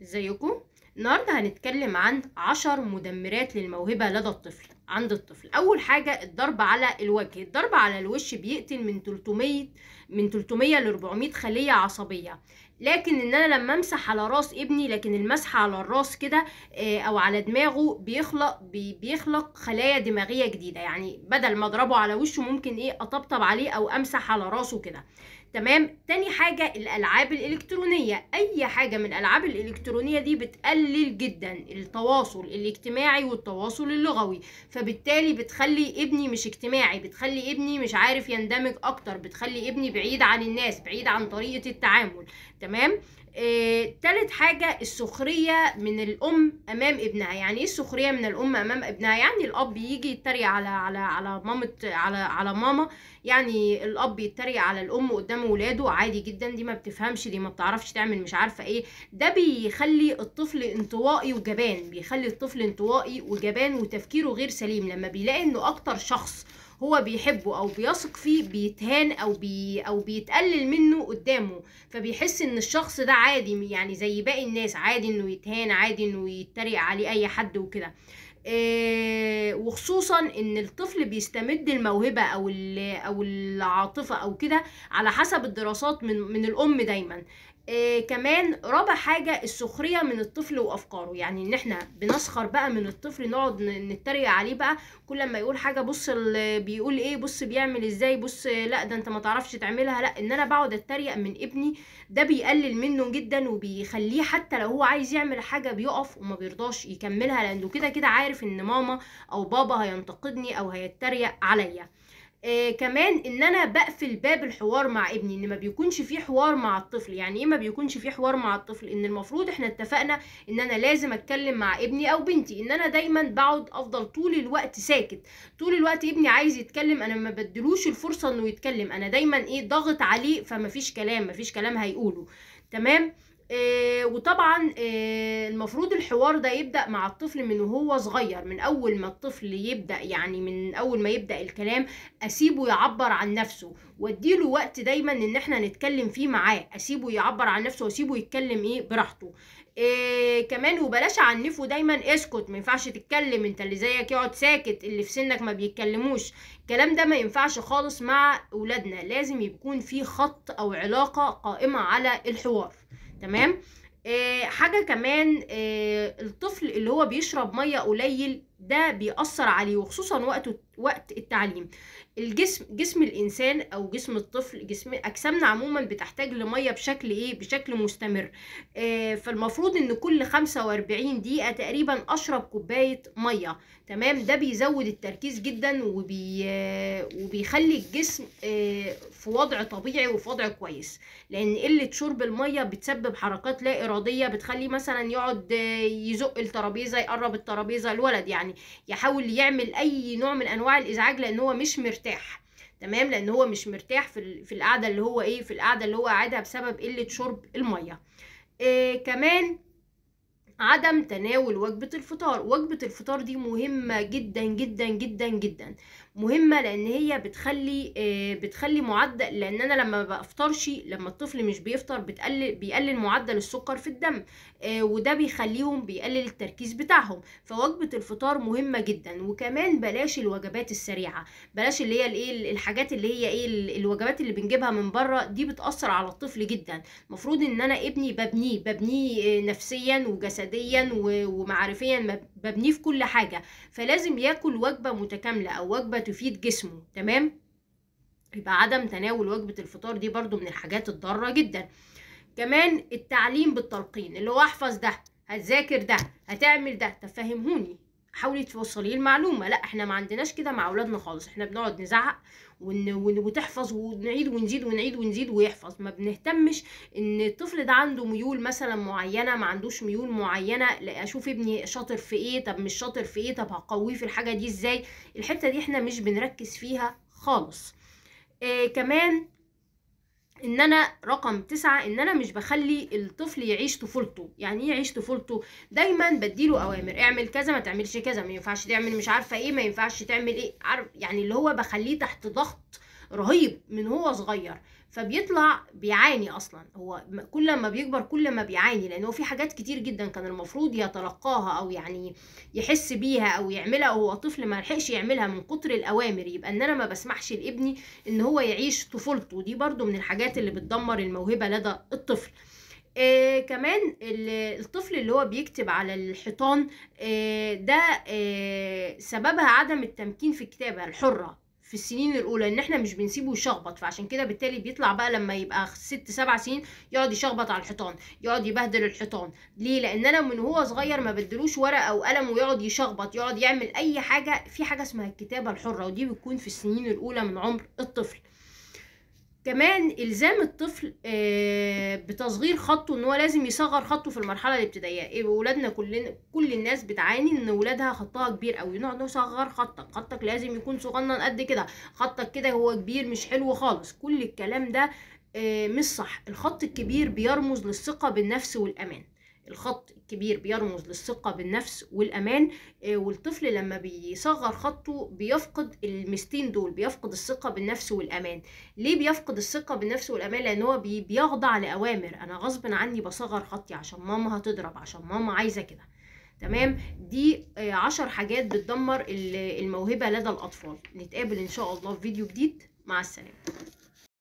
ازيكم النهارده هنتكلم عن عشر مدمرات للموهبة لدى الطفل عند الطفل اول حاجة الضرب على الوجه الضرب على الوش بيقتل من 300 من 300 ل 400 خلية عصبية لكن ان انا لما امسح على راس ابني لكن المسح على الراس كده آه، او على دماغه بيخلق بي- بيخلق خلايا دماغية جديدة يعني بدل ما اضربه على وشه ممكن ايه اطبطب عليه او امسح على راسه كده تمام تاني حاجة الألعاب الإلكترونية أي حاجة من الألعاب الإلكترونية دي بتقلل جدا التواصل الاجتماعي والتواصل اللغوي فبالتالي بتخلي ابني مش اجتماعي بتخلي ابني مش عارف يندمج أكتر بتخلي ابني بعيد عن الناس بعيد عن طريقة التعامل تمام آه، تالت حاجة السخرية من الأم أمام ابنها يعني إيه السخرية من الأم أمام ابنها يعني الأب يجي يتريق على على على مامة على على ماما يعني الاب يتريق على الام قدام ولاده عادي جدا دي ما بتفهمش دي ما بتعرفش تعمل مش عارفه ايه ده بيخلي الطفل انطوائي وجبان بيخلي الطفل انطوائي وجبان وتفكيره غير سليم لما بيلاقي انه اكتر شخص هو بيحبه او بيثق فيه بيتهان او بي او بيتقلل منه قدامه فبيحس ان الشخص ده عادي يعني زي باقي الناس عادي انه يتهان عادي انه يتريق عليه اي حد وكده إيه وخصوصا ان الطفل بيستمد الموهبه او ال- او العاطفه او كده على حسب الدراسات من من الام دايما إيه كمان رابع حاجة السخرية من الطفل وأفكاره يعني إن إحنا بنسخر بقى من الطفل نقعد ن- نتريق عليه بقى كل ما يقول حاجة بص ال- بيقول إيه بص بيعمل إزاي بص لا ده أنت ما تعرفش تعملها لا إن أنا بقعد أتريق من ابني ده بيقلل منه جدا وبيخليه حتى لو هو عايز يعمل حاجة بيقف وما بيرضاش يكملها لأنه كده كده عارف إن ماما أو بابا هينتقدني أو هيتريق عليا آه كمان ان انا بقفل باب الحوار مع ابني ان ما بيكونش في حوار مع الطفل يعني ايه ما بيكونش في حوار مع الطفل ان المفروض احنا اتفقنا ان انا لازم اتكلم مع ابني او بنتي ان انا دايما بقعد افضل طول الوقت ساكت طول الوقت ابني عايز يتكلم انا ما بدلوش الفرصة انه يتكلم انا دايما ايه ضاغط عليه فمفيش كلام مفيش كلام هيقوله تمام آه وطبعا آه المفروض الحوار ده يبدأ مع الطفل من وهو صغير من أول ما الطفل يبدأ يعني من أول ما يبدأ الكلام أسيبه يعبر عن نفسه واديله وقت دايما إن احنا نتكلم فيه معاه أسيبه يعبر عن نفسه وأسيبه يتكلم إيه براحته إيه كمان وبلاش عنفه دايما اسكت ما ينفعش تتكلم انت اللي زيك يقعد ساكت اللي في سنك ما بيتكلموش الكلام ده ما ينفعش خالص مع اولادنا لازم يكون في خط او علاقة قائمة على الحوار تمام آه حاجة كمان آه الطفل اللي هو بيشرب مية قليل ده بيأثر عليه وخصوصا وقت وقت التعليم الجسم جسم الانسان او جسم الطفل جسم اجسامنا عموما بتحتاج لميه بشكل ايه بشكل مستمر آه فالمفروض ان كل 45 دقيقه تقريبا اشرب كوبايه ميه تمام ده بيزود التركيز جدا وبي آه وبيخلي الجسم آه في وضع طبيعي وفي وضع كويس لان قله شرب الميه بتسبب حركات لا اراديه بتخليه مثلا يقعد آه يزق الترابيزه يقرب الترابيزه الولد يعني يحاول يعمل اي نوع من انواع الازعاج لان هو مش مرتاح تمام لان هو مش مرتاح في في القعده اللي هو ايه في القعده اللي هو قاعدها بسبب قله شرب الميه إيه كمان عدم تناول وجبة الفطار وجبة الفطار دي مهمة جدا جدا جدا جدا مهمة لان هي بتخلي آه بتخلي معدل لان انا لما بفطرش لما الطفل مش بيفطر بتقلل بيقلل معدل السكر في الدم آه وده بيخليهم بيقلل التركيز بتاعهم فوجبة الفطار مهمة جدا وكمان بلاش الوجبات السريعة بلاش اللي هي الايه الحاجات اللي هي ايه الوجبات اللي بنجيبها من بره دي بتأثر على الطفل جدا المفروض ان انا ابني ببنيه ببنيه نفسيا وجسديا ومعرفيا ببنيه في كل حاجة فلازم ياكل وجبة متكاملة او وجبة تفيد جسمه تمام يبقى عدم تناول وجبة الفطار دي برضو من الحاجات الضارة جدا كمان التعليم بالتلقين اللي هو احفظ ده هتذاكر ده هتعمل ده تفهمهوني حاولي توصلي المعلومه لا احنا ما عندناش كده مع اولادنا خالص احنا بنقعد نزعق ون... ون... وتحفظ ونعيد ونزيد ونعيد ونزيد ويحفظ ما بنهتمش ان الطفل ده عنده ميول مثلا معينه ما عندوش ميول معينه لا اشوف ابني شاطر في ايه طب مش شاطر في ايه طب هقويه في الحاجه دي ازاي الحته دي احنا مش بنركز فيها خالص إيه كمان ان انا رقم تسعة ان انا مش بخلي الطفل يعيش طفولته يعني ايه يعيش طفولته دايما بديله اوامر اعمل كذا ما تعملش كذا ما ينفعش تعمل مش عارفه ايه ما ينفعش تعمل ايه عارف يعني اللي هو بخليه تحت ضغط رهيب من هو صغير فبيطلع بيعاني اصلا هو م- كل ما بيكبر كل ما بيعاني لان هو في حاجات كتير جدا كان المفروض يتلقاها او يعني يحس بيها او يعملها وهو طفل ما لحقش يعملها من كتر الاوامر يبقى ان انا ما بسمحش لابني ان هو يعيش طفولته دي برضو من الحاجات اللي بتدمر الموهبه لدى الطفل آه كمان ال- الطفل اللي هو بيكتب على الحيطان آه ده آه سببها عدم التمكين في الكتابة الحرة في السنين الأولى إن إحنا مش بنسيبه يشخبط فعشان كده بالتالي بيطلع بقى لما يبقى ست سبع سنين يقعد يشخبط على الحيطان يقعد يبهدل الحيطان ليه؟ لأن أنا من هو صغير ما بدلوش ورقة أو قلم ويقعد يشخبط يقعد يعمل أي حاجة في حاجة اسمها الكتابة الحرة ودي بتكون في السنين الأولى من عمر الطفل كمان الزام الطفل آه، بتصغير خطه ان هو لازم يصغر خطه في المرحله الابتدائيه إيه ولادنا كلنا كل الناس بتعاني ان ولادها خطها كبير قوي نقعد نصغر خطك خطك لازم يكون صغنن قد كده خطك كده هو كبير مش حلو خالص كل الكلام ده آه، مش صح الخط الكبير بيرمز للثقه بالنفس والامان الخط الكبير بيرمز للثقة بالنفس والأمان آه، والطفل لما بيصغر خطه بيفقد المستين دول بيفقد الثقة بالنفس والأمان ليه بيفقد الثقة بالنفس والأمان لأن هو بي- بيخضع لأوامر أنا غصب عني بصغر خطي عشان ماما هتضرب عشان ماما عايزة كده تمام دي آه، عشر حاجات بتدمر ال- الموهبة لدى الأطفال نتقابل إن شاء الله في فيديو جديد مع السلامة